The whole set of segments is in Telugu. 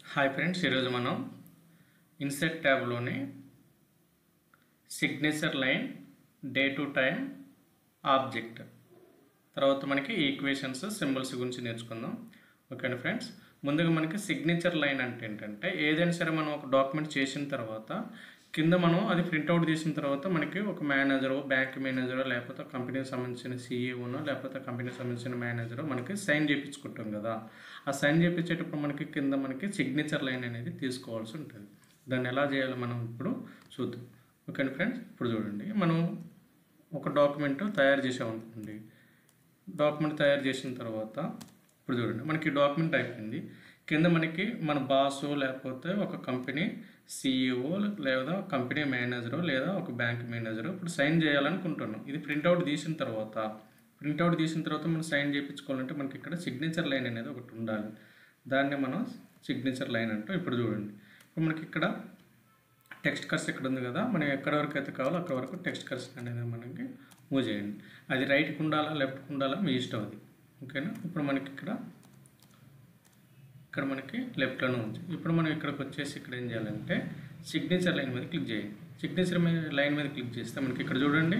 హాయ్ ఫ్రెండ్స్ ఈరోజు మనం ఇన్సెట్ ట్యాబ్లోని signature line day to time object తర్వాత మనకి ఈక్వేషన్స్ సింబల్స్ గురించి నేర్చుకుందాం ఓకేనా ఫ్రెండ్స్ ముందుగా మనకి సిగ్నేచర్ లైన్ అంటే ఏంటంటే ఏదైనా సరే మనం ఒక డాక్యుమెంట్ చేసిన తర్వాత కింద మనం అది ప్రింట్అవుట్ తీసిన తర్వాత మనకి ఒక మేనేజరు బ్యాంక్ మేనేజరో లేకపోతే కంపెనీకి సంబంధించిన సీఈఓనో లేకపోతే కంపెనీకి సంబంధించిన మేనేజరో మనకి సైన్ చేయించుకుంటాం కదా ఆ సైన్ చేయించేటప్పుడు మనకి కింద మనకి సిగ్నేచర్ లైన్ అనేది తీసుకోవాల్సి ఉంటుంది దాన్ని ఎలా చేయాలో మనం ఇప్పుడు చూద్దాం ఓకేనా ఫ్రెండ్స్ ఇప్పుడు చూడండి మనం ఒక డాక్యుమెంట్ తయారు చేసామనుకోండి డాక్యుమెంట్ తయారు చేసిన తర్వాత ఇప్పుడు చూడండి మనకి డాక్యుమెంట్ అయిపోయింది కింద మనకి మన బాసు లేకపోతే ఒక కంపెనీ సీఈఓ లేదా కంపెనీ మేనేజరు లేదా ఒక బ్యాంక్ మేనేజరు ఇప్పుడు సైన్ చేయాలనుకుంటున్నాం ఇది ప్రింట్అవుట్ తీసిన తర్వాత ప్రింట్అవుట్ తీసిన తర్వాత మనం సైన్ చేయించుకోవాలంటే మనకి ఇక్కడ సిగ్నేచర్ లైన్ అనేది ఒకటి ఉండాలి దాన్ని మనం సిగ్నేచర్ లైన్ అంటాం ఇప్పుడు చూడండి ఇప్పుడు మనకి ఇక్కడ టెక్స్ట్ కర్స్ ఇక్కడ ఉంది కదా మనం ఎక్కడ వరకు అయితే కావాలో అక్కడ వరకు టెక్స్ట్ కర్స్ అనేది మనకి మూవ్ చేయండి అది రైట్కి ఉండాలా లెఫ్ట్కి ఉండాలా మీ ఇష్టం అది ఓకేనా ఇప్పుడు మనకి ఇక్కడ ఇక్కడ మనకి లెఫ్ట్లోనే ఉంది ఇప్పుడు మనం ఇక్కడికి వచ్చేసి ఇక్కడ ఏం చేయాలంటే సిగ్నేచర్ లైన్ మీద క్లిక్ చేయండి సిగ్నేచర్ మీద లైన్ మీద క్లిక్ చేస్తే మనకి ఇక్కడ చూడండి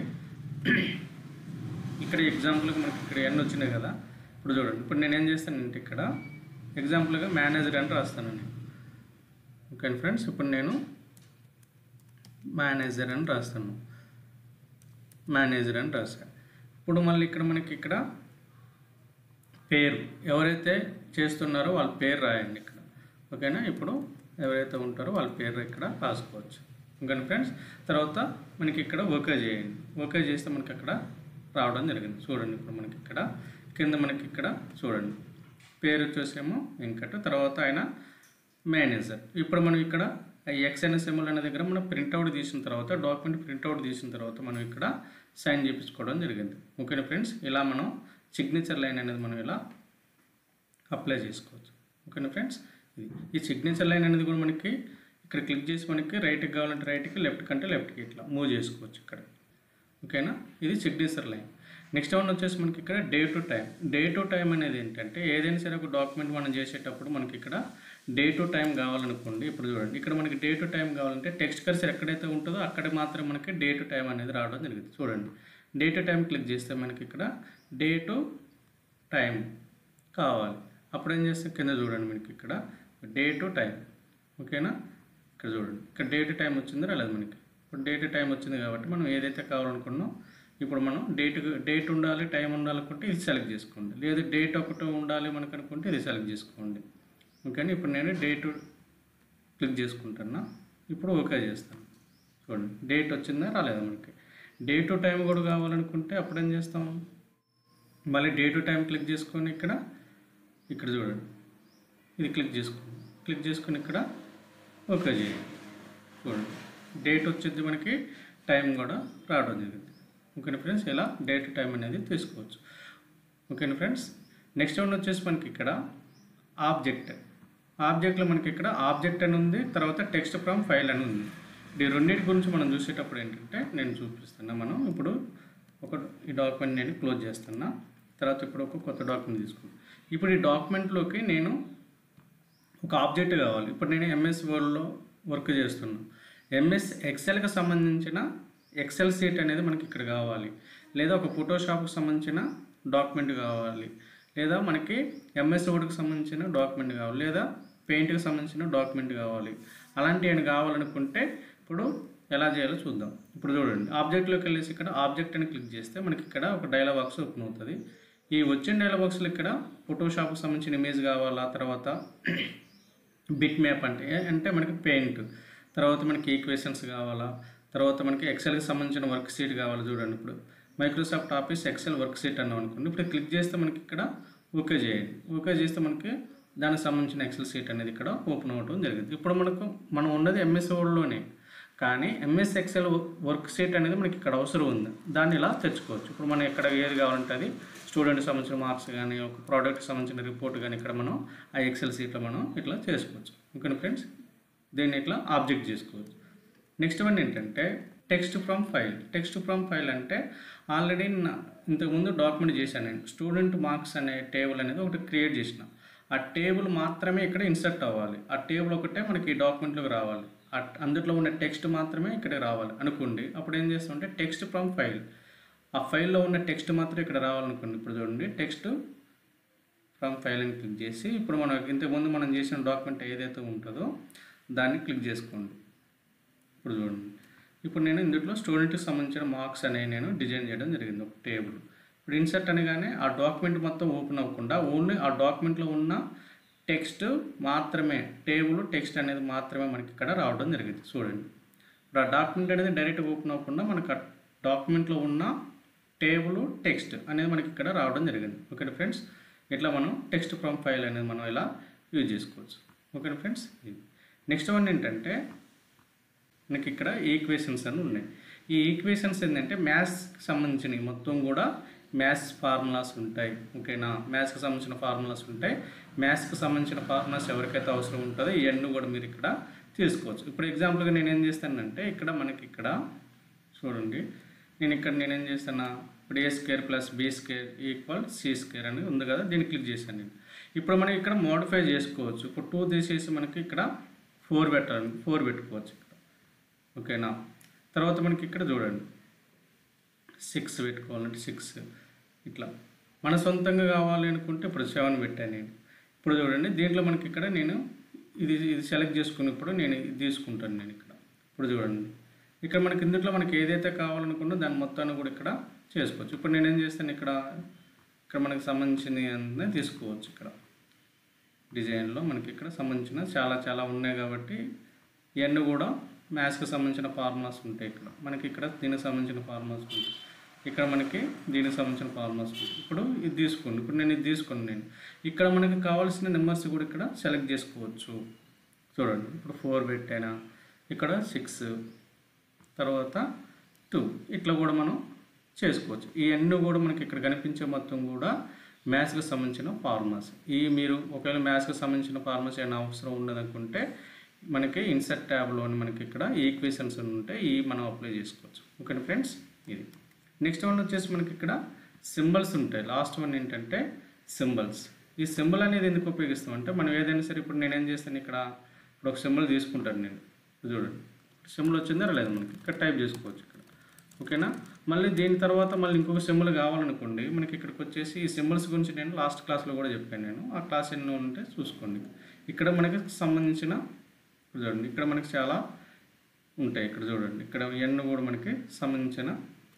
ఇక్కడ ఎగ్జాంపుల్గా మనకి ఇక్కడ ఎన్ని వచ్చినాయి కదా ఇప్పుడు చూడండి ఇప్పుడు నేను ఏం చేస్తానంటే ఇక్కడ ఎగ్జాంపుల్గా మేనేజర్ అని రాస్తాను నేను ఓకే ఫ్రెండ్స్ ఇప్పుడు నేను మేనేజర్ అని రాస్తాను మేనేజర్ అని రాశాను ఇప్పుడు మళ్ళీ ఇక్కడ మనకి ఇక్కడ పేరు ఎవరైతే చేస్తున్నారో వాళ్ళ పేరు రాయండి ఇక్కడ ఓకేనా ఇప్పుడు ఎవరైతే ఉంటారో వాళ్ళ పేరు ఇక్కడ రాసుకోవచ్చు ఓకేనా ఫ్రెండ్స్ తర్వాత మనకి ఇక్కడ ఓకే చేయండి ఓకే చేస్తే మనకి అక్కడ రావడం జరిగింది చూడండి ఇప్పుడు మనకి ఇక్కడ కింద మనకి ఇక్కడ చూడండి పేరు వచ్చేసేమో వెంకట్ తర్వాత ఆయన మేనేజర్ ఇప్పుడు మనం ఇక్కడ ఎక్స్ అనే సింబల్ అనే దగ్గర మనం ప్రింట్అవుట్ తీసిన తర్వాత డాక్యుమెంట్ ప్రింట్అవుట్ తీసిన తర్వాత మనం ఇక్కడ సైన్ చేయించుకోవడం జరిగింది ఓకేనా ఫ్రెండ్స్ ఇలా మనం సిగ్నేచర్ లైన్ అనేది మనం ఇలా అప్లై చేసుకోవచ్చు ఓకేనా ఫ్రెండ్స్ ఇది ఈ సిగ్నేచర్ లైన్ అనేది కూడా మనకి ఇక్కడ క్లిక్ చేసి మనకి రైట్కి కావాలంటే రైట్కి లెఫ్ట్ కంటే లెఫ్ట్కి ఇట్లా మూవ్ చేసుకోవచ్చు ఇక్కడ ఓకేనా ఇది సిగ్నేచర్ లైన్ నెక్స్ట్ వన్ వచ్చేసి మనకి ఇక్కడ day to time day to time అనేది ఏంటంటే ఏదైనా సరే ఒక డాక్యుమెంట్ మనం చేసేటప్పుడు మనకి ఇక్కడ డే టు టైం కావాలనుకోండి ఇప్పుడు చూడండి ఇక్కడ మనకి డే టు టైం కావాలంటే టెక్స్ట్ కర్సర్ ఎక్కడైతే ఉంటుందో అక్కడ మాత్రం మనకి డే టు టైం అనేది రావడం జరిగింది చూడండి డే టు టైం క్లిక్ చేస్తే మనకి ఇక్కడ డే టు టైం కావాలి అప్పుడు ఏం చేస్తే కింద చూడండి మనకి ఇక్కడ డే టు టైం ఓకేనా ఇక్కడ చూడండి ఇక్కడ డే టు టైం వచ్చిందో రాలేదు మనకి ఇప్పుడు డే టు టైం వచ్చింది కాబట్టి మనం ఏదైతే కావాలనుకున్నాం ఇప్పుడు మనం డేట్ డేట్ ఉండాలి టైం ఉండాలనుకుంటే ఇది సెలెక్ట్ చేసుకోండి లేదు డేట్ ఒకటి ఉండాలి మనకు అనుకుంటే ఇది సెలెక్ట్ చేసుకోండి ఓకేనా ఇప్పుడు నేను డేట్ క్లిక్ చేసుకుంటున్నా ఇప్పుడు ఓకే చేస్తాను చూడండి డేట్ వచ్చిందా రాలేదా మనకి డే టు టైం కూడా కావాలనుకుంటే అప్పుడు ఏం చేస్తాం మళ్ళీ డే టు టైం క్లిక్ చేసుకొని ఇక్కడ ఇక్కడ చూడండి ఇది క్లిక్ చేసుకోండి క్లిక్ చేసుకొని ఇక్కడ ఓకే చేయండి చూడండి డేట్ వచ్చింది మనకి టైం కూడా రావడం జరిగింది ఓకేనా ఫ్రెండ్స్ ఇలా డేట్ టైం అనేది తీసుకోవచ్చు ఓకేనా ఫ్రెండ్స్ నెక్స్ట్ వన్ వచ్చేసి మనకి ఇక్కడ ఆబ్జెక్ట్ ఆబ్జెక్ట్లో మనకి ఇక్కడ ఆబ్జెక్ట్ అని ఉంది తర్వాత టెక్స్ట్ ఫ్రమ్ ఫైల్ అని ఉంది ఈ రెండింటి గురించి మనం చూసేటప్పుడు ఏంటంటే నేను చూపిస్తున్నా మనం ఇప్పుడు ఒక ఈ డాక్యుమెంట్ నేను క్లోజ్ చేస్తున్నా తర్వాత ఇప్పుడు ఒక కొత్త డాక్యుమెంట్ తీసుకున్నాను ఇప్పుడు ఈ డాక్యుమెంట్లోకి నేను ఒక ఆబ్జెక్ట్ కావాలి ఇప్పుడు నేను ఎంఎస్ వర్డ్లో వర్క్ చేస్తున్నాను ఎంఎస్ ఎక్సెల్కి సంబంధించిన ఎక్సెల్ సీట్ అనేది మనకి ఇక్కడ కావాలి లేదా ఒక ఫోటోషాప్కి సంబంధించిన డాక్యుమెంట్ కావాలి లేదా మనకి ఎంఎస్ వర్డ్కి సంబంధించిన డాక్యుమెంట్ కావాలి లేదా పెయింట్కి సంబంధించిన డాక్యుమెంట్ కావాలి అలాంటివి కావాలనుకుంటే ఇప్పుడు ఎలా చేయాలో చూద్దాం ఇప్పుడు చూడండి ఆబ్జెక్ట్లోకి వెళ్ళేసి ఇక్కడ ఆబ్జెక్ట్ అని క్లిక్ చేస్తే మనకి ఇక్కడ ఒక డైలాగ్ బాక్స్ ఓపెన్ అవుతుంది ఈ వచ్చిన డైలాగ్ బాక్స్లో ఇక్కడ ఫోటోషాప్కి సంబంధించిన ఇమేజ్ కావాలా తర్వాత బిట్ మ్యాప్ అంటే అంటే మనకి పెయింట్ తర్వాత మనకి ఈక్వేషన్స్ కావాలా తర్వాత మనకి ఎక్సెల్కి సంబంధించిన వర్క్ షీట్ కావాలి చూడండి ఇప్పుడు Microsoft Office Excel worksheet అన్నాం అనుకోండి ఇప్పుడు క్లిక్ చేస్తే మనకి ఇక్కడ ఓకే చేయండి ఓకే చేస్తే మనకి దానికి సంబంధించిన ఎక్సెల్ షీట్ అనేది ఇక్కడ ఓపెన్ అవ్వడం జరిగింది ఇప్పుడు మనకు మనం ఉన్నది ఎంఎస్ వర్డ్లోనే కానీ ఎంఎస్ ఎక్సెల్ వర్క్ షీట్ అనేది మనకి ఇక్కడ అవసరం ఉంది దాన్ని ఇలా తెచ్చుకోవచ్చు ఇప్పుడు మనం ఎక్కడ ఏది కావాలంటే అది స్టూడెంట్కి సంబంధించిన మార్క్స్ కానీ ఒక ప్రోడక్ట్కి సంబంధించిన రిపోర్ట్ కానీ ఇక్కడ మనం ఆ ఎక్సెల్ షీట్లో మనం ఇట్లా చేసుకోవచ్చు ఓకే ఫ్రెండ్స్ దీన్ని ఇట్లా ఆబ్జెక్ట్ చేసుకోవచ్చు నెక్స్ట్ వన్ ఏంటంటే text from file text from file అంటే ఆల్రెడీ ఇంతకుముందు డాక్యుమెంట్ చేశాను నేను స్టూడెంట్ మార్క్స్ అనే టేబుల్ అనేది ఒకటి క్రియేట్ చేసిన ఆ టేబుల్ మాత్రమే ఇక్కడ ఇన్సర్ట్ అవ్వాలి ఆ టేబుల్ ఒకటే మనకి ఈ డాక్యుమెంట్లోకి రావాలి ఆ అందులో ఉన్న టెక్స్ట్ మాత్రమే ఇక్కడ రావాలి అనుకోండి అప్పుడు ఏం చేస్తామంటే టెక్స్ట్ ఫ్రమ్ ఫైల్ ఆ ఫైల్లో ఉన్న టెక్స్ట్ మాత్రం ఇక్కడ రావాలనుకోండి ఇప్పుడు చూడండి టెక్స్ట్ ఫ్రమ్ ఫైల్ అని క్లిక్ చేసి ఇప్పుడు మనం ఇంతకుముందు మనం చేసిన డాక్యుమెంట్ ఏదైతే ఉంటుందో దాన్ని క్లిక్ చేసుకోండి ఇప్పుడు చూడండి ఇప్పుడు నేను ఇందులో స్టూడెంట్కి సంబంధించిన మార్క్స్ అనేవి నేను డిజైన్ చేయడం జరిగింది ఒక టేబుల్ ఇప్పుడు ఇన్సర్ట్ అనగానే ఆ డాక్యుమెంట్ మొత్తం ఓపెన్ అవ్వకుండా ఓన్లీ ఆ డాక్యుమెంట్లో ఉన్న టెక్స్ట్ మాత్రమే టేబుల్ టెక్స్ట్ అనేది మాత్రమే మనకి ఇక్కడ రావడం జరిగింది చూడండి ఇప్పుడు ఆ డాక్యుమెంట్ అనేది డైరెక్ట్ ఓపెన్ అవ్వకుండా మనకు ఆ డాక్యుమెంట్లో ఉన్న టేబుల్ టెక్స్ట్ అనేది మనకి ఇక్కడ రావడం జరిగింది ఓకే ఫ్రెండ్స్ ఇట్లా మనం టెక్స్ట్ ఫ్రమ్ ఫైల్ అనేది మనం ఇలా యూజ్ చేసుకోవచ్చు ఓకే ఫ్రెండ్స్ నెక్స్ట్ వన్ ఏంటంటే మనకి ఇక్కడ ఈక్వేషన్స్ అని ఉన్నాయి ఈ ఈక్వేషన్స్ ఏంటంటే మ్యాథ్స్కి సంబంధించినవి మొత్తం కూడా మ్యాథ్స్ ఫార్ములాస్ ఉంటాయి ఓకేనా మ్యాథ్స్కి సంబంధించిన ఫార్ములాస్ ఉంటాయి మ్యాథ్స్కి సంబంధించిన ఫార్ములాస్ ఎవరికైతే అవసరం ఉంటుందో ఇవన్నీ కూడా మీరు ఇక్కడ తీసుకోవచ్చు ఇప్పుడు ఎగ్జాంపుల్గా నేను ఏం చేస్తానంటే ఇక్కడ మనకి ఇక్కడ చూడండి నేను ఇక్కడ నేనేం చేస్తాను ఇప్పుడు A square plus B square equal C square అని ఉంది కదా దీన్ని క్లిక్ చేశాను నేను ఇప్పుడు మనం ఇక్కడ మోడిఫై చేసుకోవచ్చు ఇప్పుడు టూ తీసేసి మనకి ఇక్కడ ఫోర్ పెట్టాలి ఫోర్ పెట్టుకోవచ్చు ఇక్కడ ఓకేనా తర్వాత మనకి ఇక్కడ చూడండి సిక్స్ పెట్టుకోవాలంటే సిక్స్ ఇట్లా మన సొంతంగా కావాలి అనుకుంటే ఇప్పుడు సెవెన్ పెట్టాను నేను ఇప్పుడు చూడండి దీంట్లో మనకి ఇక్కడ నేను ఇది ఇది సెలెక్ట్ చేసుకున్నప్పుడు నేను ఇది తీసుకుంటాను నేను ఇక్కడ ఇప్పుడు చూడండి ఇక్కడ మనకి ఇందులో మనకి ఏదైతే కావాలనుకున్నా దాని మొత్తాన్ని కూడా ఇక్కడ చేసుకోవచ్చు ఇప్పుడు నేను ఏం చేస్తాను ఇక్కడ ఇక్కడ మనకి సంబంధించింది అన్నీ తీసుకోవచ్చు ఇక్కడ డిజైన్లో మనకి ఇక్కడ సంబంధించిన చాలా చాలా ఉన్నాయి కాబట్టి ఇవన్నీ కూడా మ్యాథ్స్కి సంబంధించిన ఫార్ములాస్ ఉంటాయి ఇక్కడ మనకి ఇక్కడ దీనికి సంబంధించిన ఫార్ములాస్ ఉంటాయి ఇక్కడ మనకి దీనికి సంబంధించిన ఫార్ములాస్ ఉంటాయి ఇప్పుడు ఇది తీసుకోండి ఇప్పుడు నేను ఇది తీసుకుని నేను ఇక్కడ మనకి కావాల్సిన నెంబర్స్ కూడా ఇక్కడ సెలెక్ట్ చేసుకోవచ్చు చూడండి ఇప్పుడు ఫోర్ పెట్టానా ఇక్కడ సిక్స్ తర్వాత టూ ఇట్లా కూడా మనం చేసుకోవచ్చు ఇవన్నీ కూడా మనకి ఇక్కడ కనిపించే మొత్తం కూడా మ్యాథ్స్కి సంబంధించిన ఫార్ములాస్ ఈ మీరు ఒకవేళ మ్యాథ్స్కి సంబంధించిన ఫార్ములాస్ ఏమైనా అవసరం ఉండదనుకుంటే మనకి ఇన్సర్ట్ ట్యాబ్లోని మనకి ఇక్కడ ఈక్వేషన్స్ ఉంటాయి ఈ మనం అప్లై చేసుకోవచ్చు ఓకే ఫ్రెండ్స్ ఇది నెక్స్ట్ వన్ వచ్చేసి మనకి ఇక్కడ సింబల్స్ ఉంటాయి లాస్ట్ వన్ ఏంటంటే సింబల్స్ ఈ సింబల్ అనేది ఎందుకు ఉపయోగిస్తాం అంటే మనం ఏదైనా సరే ఇప్పుడు నేనేం చేస్తాను ఇక్కడ ఇప్పుడు ఒక సింబల్ తీసుకుంటాను నేను చూడండి సింబల్ వచ్చిందా లేదు మనకి ఇక్కడ టైప్ చేసుకోవచ్చు ఇక్కడ ఓకేనా మళ్ళీ దీని తర్వాత మళ్ళీ ఇంకొక సింబల్ కావాలనుకోండి మనకి ఇక్కడికి వచ్చేసి ఈ సింబల్స్ గురించి నేను లాస్ట్ క్లాస్లో కూడా చెప్పాను నేను ఆ క్లాస్ ఎన్నో ఉంటే చూసుకోండి ఇక్కడ మనకి సంబంధించిన చూడండి ఇక్కడ మనకి చాలా ఉంటాయి ఇక్కడ చూడండి ఇక్కడ ఇవన్నీ కూడా మనకి సంబంధించిన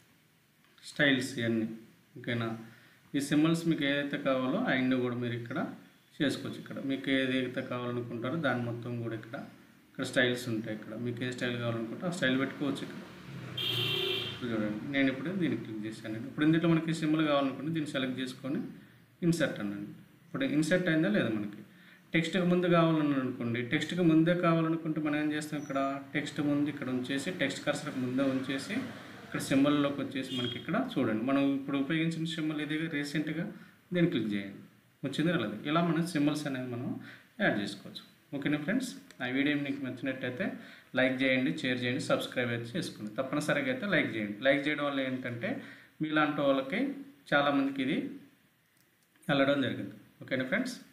స్టైల్స్ ఇవన్నీ ఓకేనా ఈ సింబల్స్ మీకు ఏదైతే కావాలో అవన్నీ కూడా మీరు ఇక్కడ చేసుకోవచ్చు ఇక్కడ మీకు ఏదైతే కావాలనుకుంటారో దాని మొత్తం కూడా ఇక్కడ ఇక్కడ స్టైల్స్ ఉంటాయి ఇక్కడ మీకు ఏ స్టైల్ కావాలనుకుంటే ఆ స్టైల్ పెట్టుకోవచ్చు ఇక్కడ ఇప్పుడు చూడండి నేను ఇప్పుడు దీన్ని క్లిక్ చేశాను ఇప్పుడు ఇందులో మనకి సింబల్ కావాలనుకుంటే దీన్ని సెలెక్ట్ చేసుకొని ఇన్సర్ట్ అనండి ఇప్పుడు ఇన్సర్ట్ అయిందా లేదా మనకి టెక్స్ట్కి ముందు కావాలని అనుకోండి టెక్స్ట్కి ముందే కావాలనుకుంటే మనం ఏం చేస్తాం ఇక్కడ టెక్స్ట్ ముందు ఇక్కడ ఉంచేసి టెక్స్ట్ కర్సర్కి ముందే ఉంచేసి ఇక్కడ సింబల్లోకి వచ్చేసి మనకి ఇక్కడ చూడండి మనం ఇప్పుడు ఉపయోగించిన సింబల్ ఇదిగా రీసెంట్గా దీన్ని క్లిక్ చేయండి వచ్చింది రాలేదు ఇలా మనం సింబల్స్ అనేది మనం యాడ్ చేసుకోవచ్చు ఓకేనా ఫ్రెండ్స్ ఆ వీడియో మీకు నచ్చినట్టయితే లైక్ చేయండి షేర్ చేయండి సబ్స్క్రైబ్ అయితే చేసుకోండి తప్పనిసరిగా అయితే లైక్ చేయండి లైక్ చేయడం వల్ల ఏంటంటే మీలాంటి వాళ్ళకి చాలామందికి ఇది వెళ్ళడం జరిగింది ఓకేనా ఫ్రెండ్స్